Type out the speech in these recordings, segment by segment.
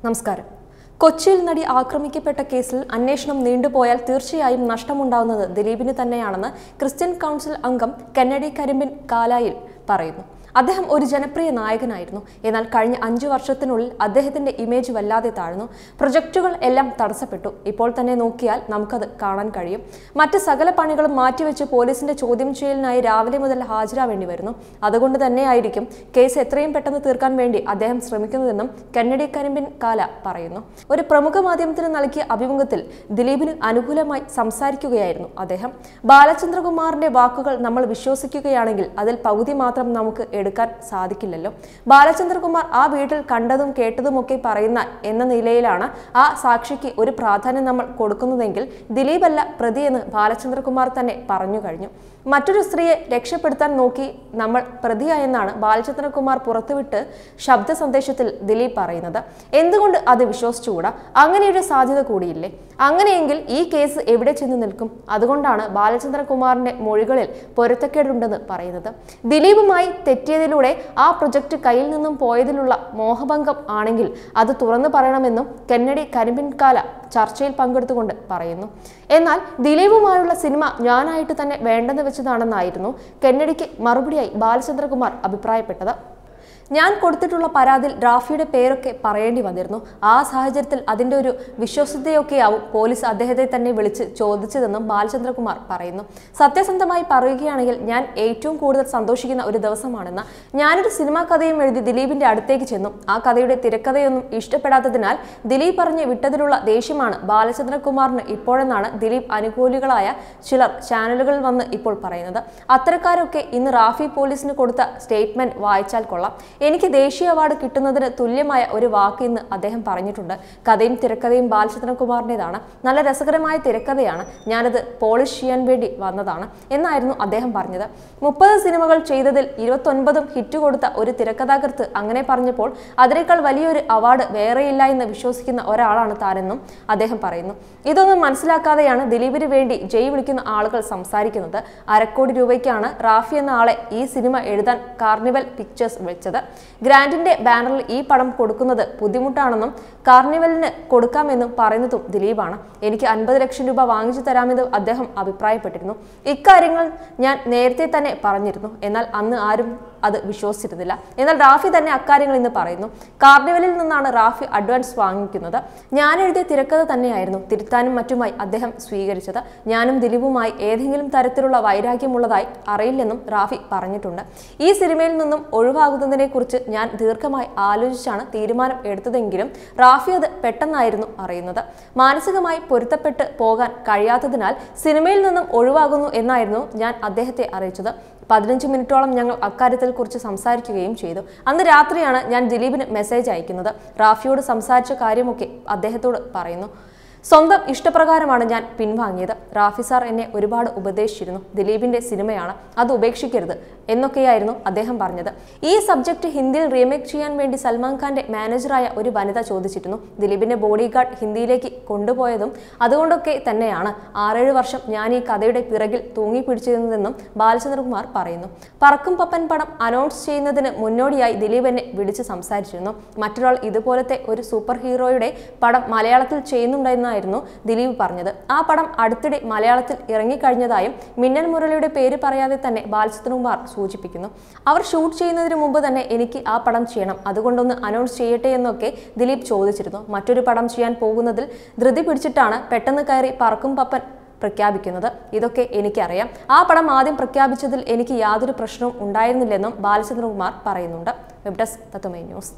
നമസ്കാരം കൊച്ചിയിൽ നടി ആക്രമിക്കപ്പെട്ട കേസിൽ അന്വേഷണം നീണ്ടുപോയാൽ തീർച്ചയായും നഷ്ടമുണ്ടാവുന്നത് ദിലീപിന് തന്നെയാണെന്ന് ക്രിസ്ത്യൻ കൗൺസിൽ അംഗം കെന്നഡി കരിമ്പിൻ കാലായിൽ പറയുന്നു അദ്ദേഹം ഒരു ജനപ്രിയ നായകനായിരുന്നു എന്നാൽ കഴിഞ്ഞ അഞ്ചു വർഷത്തിനുള്ളിൽ അദ്ദേഹത്തിന്റെ ഇമേജ് വല്ലാതെ താഴ്ന്നു പ്രൊജക്റ്റുകൾ എല്ലാം തടസ്സപ്പെട്ടു ഇപ്പോൾ തന്നെ നോക്കിയാൽ നമുക്കത് കാണാൻ കഴിയും മറ്റ് സകല പണികളും മാറ്റിവെച്ച് പോലീസിന്റെ ചോദ്യം ചെയ്യലിനായി രാവിലെ മുതൽ ഹാജരാവേണ്ടി വരുന്നു അതുകൊണ്ട് തന്നെയായിരിക്കും കേസ് എത്രയും പെട്ടെന്ന് തീർക്കാൻ വേണ്ടി അദ്ദേഹം ശ്രമിക്കുന്നതെന്നും കെന്നഡി കരിമ്പിൻ കാല പറയുന്നു ഒരു പ്രമുഖ മാധ്യമത്തിന് നൽകിയ അഭിമുഖത്തിൽ ദിലീപിന് അനുകൂലമായി സംസാരിക്കുകയായിരുന്നു അദ്ദേഹം ബാലചന്ദ്രകുമാറിന്റെ വാക്കുകൾ നമ്മൾ വിശ്വസിക്കുകയാണെങ്കിൽ അതിൽ പകുതി മാത്രം നമുക്ക് എടുക്കാൻ സാധിക്കില്ലല്ലോ ബാലചന്ദ്രകുമാർ ആ വീട്ടിൽ കണ്ടതും കേട്ടതുമൊക്കെ പറയുന്ന എന്ന നിലയിലാണ് ആ സാക്ഷിക്ക് ഒരു പ്രാധാന്യം നമ്മൾ കൊടുക്കുന്നതെങ്കിൽ ദിലീപല്ല പ്രതിയെന്ന് ബാലചന്ദ്രകുമാർ തന്നെ പറഞ്ഞു കഴിഞ്ഞു മറ്റൊരു സ്ത്രീയെ രക്ഷപ്പെടുത്താൻ നോക്കി നമ്മൾ പ്രതിയായെന്നാണ് ബാലചന്ദ്രകുമാർ പുറത്തുവിട്ട് ശബ്ദ സന്ദേശത്തിൽ ദിലീപ് പറയുന്നത് എന്തുകൊണ്ട് അത് വിശ്വസിച്ചുകൂടാ അങ്ങനെയൊരു സാധ്യത കൂടിയില്ലേ അങ്ങനെയെങ്കിൽ ഈ കേസ് എവിടെ ചെന്ന് നിൽക്കും അതുകൊണ്ടാണ് ബാലചന്ദ്രകുമാറിന്റെ മൊഴികളിൽ പൊരുത്തക്കേടുണ്ടെന്ന് പറയുന്നത് ദിലീപുമായി തെറ്റിയതിലൂടെ ആ പ്രൊജക്ട് കയ്യിൽ നിന്നും പോയതിലുള്ള മോഹഭംഗം ആണെങ്കിൽ അത് തുറന്നു പറയണമെന്നും കെന്നഡി കരിമ്പിൻകാല ചർച്ചയിൽ പങ്കെടുത്തുകൊണ്ട് പറയുന്നു എന്നാൽ ദിലീപുമായുള്ള സിനിമ ഞാനായിട്ട് തന്നെ വേണ്ടെന്ന് വെച്ചതാണെന്നായിരുന്നു കെന്നഡിക്ക് മറുപടിയായി ബാലചന്ദ്രകുമാർ അഭിപ്രായപ്പെട്ടത് ഞാൻ കൊടുത്തിട്ടുള്ള പരാതിയിൽ റാഫിയുടെ പേരൊക്കെ പറയേണ്ടി വന്നിരുന്നു ആ സാഹചര്യത്തിൽ അതിൻ്റെ ഒരു വിശ്വസതയൊക്കെയാവും പോലീസ് അദ്ദേഹത്തെ തന്നെ വിളിച്ച് ചോദിച്ചതെന്നും ബാലചന്ദ്രകുമാർ പറയുന്നു സത്യസന്ധമായി പറയുകയാണെങ്കിൽ ഞാൻ ഏറ്റവും കൂടുതൽ സന്തോഷിക്കുന്ന ഒരു ദിവസമാണെന്ന് ഞാനൊരു സിനിമാ കഥയും എഴുതി ദിലീപിന്റെ അടുത്തേക്ക് ചെന്നു ആ കഥയുടെ തിരക്കഥയൊന്നും ഇഷ്ടപ്പെടാത്തതിനാൽ ദിലീപ് പറഞ്ഞ് വിട്ടതിലുള്ള ദേഷ്യമാണ് ബാലചന്ദ്രകുമാറിന് ഇപ്പോഴെന്നാണ് ദിലീപ് അനുകൂലികളായ ചിലർ ചാനലുകളിൽ വന്ന് ഇപ്പോൾ പറയുന്നത് അത്തരക്കാരൊക്കെ ഇന്ന് റാഫി പോലീസിന് കൊടുത്ത സ്റ്റേറ്റ്മെന്റ് വായിച്ചാൽ കൊള്ളാം എനിക്ക് ദേശീയ അവാർഡ് കിട്ടുന്നതിന് തുല്യമായ ഒരു വാക്ക് ഇന്ന് അദ്ദേഹം പറഞ്ഞിട്ടുണ്ട് കഥയും തിരക്കഥയും ബാലചന്ദ്രകുമാറിൻ്റെതാണ് നല്ല രസകരമായ തിരക്കഥയാണ് ഞാനത് പോളിഷ് ചെയ്യാൻ വേണ്ടി വന്നതാണ് എന്നായിരുന്നു അദ്ദേഹം പറഞ്ഞത് മുപ്പത് സിനിമകൾ ചെയ്തതിൽ ഇരുപത്തൊൻപതും ഹിറ്റ് കൊടുത്ത ഒരു തിരക്കഥാകൃത്ത് അങ്ങനെ പറഞ്ഞപ്പോൾ അതിനേക്കാൾ വലിയൊരു അവാർഡ് വേറെയില്ല എന്ന് വിശ്വസിക്കുന്ന ഒരാളാണ് താനെന്നും അദ്ദേഹം പറയുന്നു ഇതൊന്നും മനസ്സിലാക്കാതെയാണ് ദിലീപിന് വേണ്ടി ജയ് വിളിക്കുന്ന ആളുകൾ സംസാരിക്കുന്നത് അരക്കോടി രൂപയ്ക്കാണ് റാഫി എന്ന ആളെ ഈ സിനിമ എഴുതാൻ കാർണിവൽ പിക്ചേഴ്സ് വിളിച്ചത് ഗ്രാൻഡിന്റെ ബാനറിൽ ഈ പടം കൊടുക്കുന്നത് ബുദ്ധിമുട്ടാണെന്നും കാർണിവലിന് കൊടുക്കാമെന്നും പറയുന്നതും ദിലീപാണ് എനിക്ക് അൻപത് ലക്ഷം രൂപ വാങ്ങിച്ചു തരാമെന്ന് അദ്ദേഹം അഭിപ്രായപ്പെട്ടിരുന്നു ഇക്കാര്യങ്ങൾ ഞാൻ നേരത്തെ തന്നെ പറഞ്ഞിരുന്നു എന്നാൽ അന്ന് ആരും അത് വിശ്വസിച്ചിരുന്നില്ല എന്നാൽ റാഫി തന്നെ അക്കാര്യങ്ങൾ ഇന്ന് പറയുന്നു കാർണിവലിൽ നിന്നാണ് റാഫി അഡ്വാൻസ് വാങ്ങിക്കുന്നത് ഞാൻ എഴുതിയ തിരക്കഥ തന്നെയായിരുന്നു തിരുത്താനും മറ്റുമായി അദ്ദേഹം സ്വീകരിച്ചത് ഞാനും ദിലീപുമായി ഏതെങ്കിലും തരത്തിലുള്ള വൈരാഗ്യമുള്ളതായി അറിയില്ലെന്നും റാഫി പറഞ്ഞിട്ടുണ്ട് ഈ സിനിമയിൽ നിന്നും ഒഴിവാകുന്നതിനെ കുറിച്ച് ഞാൻ ദീർഘമായി ആലോചിച്ചാണ് തീരുമാനം എടുത്തതെങ്കിലും റാഫി അത് പെട്ടെന്നായിരുന്നു അറിയുന്നത് മാനസികമായി പൊരുത്തപ്പെട്ട് പോകാൻ കഴിയാത്തതിനാൽ സിനിമയിൽ നിന്നും ഒഴിവാകുന്നു എന്നായിരുന്നു ഞാൻ അദ്ദേഹത്തെ അറിയിച്ചത് പതിനഞ്ച് മിനിറ്റോളം ഞങ്ങൾ അക്കാര്യത്തിൽ കുറിച്ച് സംസാരിക്കുകയും ചെയ്തു അന്ന് രാത്രിയാണ് ഞാൻ ദിലീപിന് മെസ്സേജ് അയക്കുന്നത് റാഫിയോട് സംസാരിച്ച കാര്യമൊക്കെ അദ്ദേഹത്തോട് പറയുന്നു സ്വന്തം ഇഷ്ടപ്രകാരമാണ് ഞാൻ പിൻവാങ്ങിയത് റാഫി സാർ എന്നെ ഒരുപാട് ഉപദേശിച്ചിരുന്നു ദിലീപിന്റെ സിനിമയാണ് അത് ഉപേക്ഷിക്കരുത് എന്നൊക്കെയായിരുന്നു അദ്ദേഹം പറഞ്ഞത് ഈ സബ്ജക്ട് ഹിന്ദിയിൽ റീമേക്ക് ചെയ്യാൻ വേണ്ടി സൽമാൻ ഖാന്റെ മാനേജറായ ഒരു വനിത ചോദിച്ചിരുന്നു ദിലീപിന്റെ ബോഡി ഗാർഡ് ഹിന്ദിയിലേക്ക് കൊണ്ടുപോയതും അതുകൊണ്ടൊക്കെ തന്നെയാണ് ആറേഴ് വർഷം ഞാൻ ഈ കഥയുടെ പിറകിൽ തൂങ്ങി പിടിച്ചിരുന്നതെന്നും ബാലചന്ദ്രകുമാർ പറയുന്നു പറക്കും പപ്പൻ പടം അനൗൺസ് ചെയ്യുന്നതിന് മുന്നോടിയായി ദിലീപ് എന്നെ വിളിച്ച് സംസാരിച്ചിരുന്നു മറ്റൊരാൾ ഇതുപോലത്തെ ഒരു സൂപ്പർ ഹീറോയുടെ പടം മലയാളത്തിൽ ചെയ്യുന്നുണ്ടെന്നായിരുന്നു ദിലീപ് പറഞ്ഞത് ആ പടം അടുത്തിടെ മലയാളത്തിൽ ഇറങ്ങിക്കഴിഞ്ഞതായും മിന്നൽ മുരളിയുടെ പേര് പറയാതെ തന്നെ ബാലചന്ദ്രകുമാർ സൂചിപ്പിക്കുന്നു അവർ ഷൂട്ട് ചെയ്യുന്നതിന് മുമ്പ് തന്നെ എനിക്ക് ആ പടം ചെയ്യണം അതുകൊണ്ടൊന്ന് അനൗൺസ് ചെയ്യട്ടെ എന്നൊക്കെ ദിലീപ് ചോദിച്ചിരുന്നു മറ്റൊരു പടം ചെയ്യാൻ പോകുന്നതിൽ ധൃതി പിടിച്ചിട്ടാണ് പെട്ടെന്ന് കയറി പറക്കും പപ്പൻ പ്രഖ്യാപിക്കുന്നത് ഇതൊക്കെ എനിക്കറിയാം ആ പടം ആദ്യം പ്രഖ്യാപിച്ചതിൽ എനിക്ക് യാതൊരു പ്രശ്നവും ഉണ്ടായിരുന്നില്ലെന്നും ബാലചന്ദ്രകുമാർ പറയുന്നുണ്ട് വെബ് ഡെസ്ക് തത്വമേ ന്യൂസ്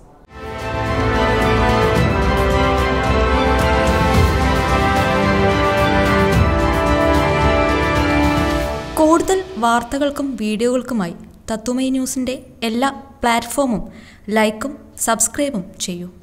കൂടുതൽ വാർത്തകൾക്കും വീഡിയോകൾക്കുമായി തത്വമൈ ന്യൂസിൻ്റെ എല്ലാ പ്ലാറ്റ്ഫോമും ലൈക്കും സബ്സ്ക്രൈബും ചെയ്യൂ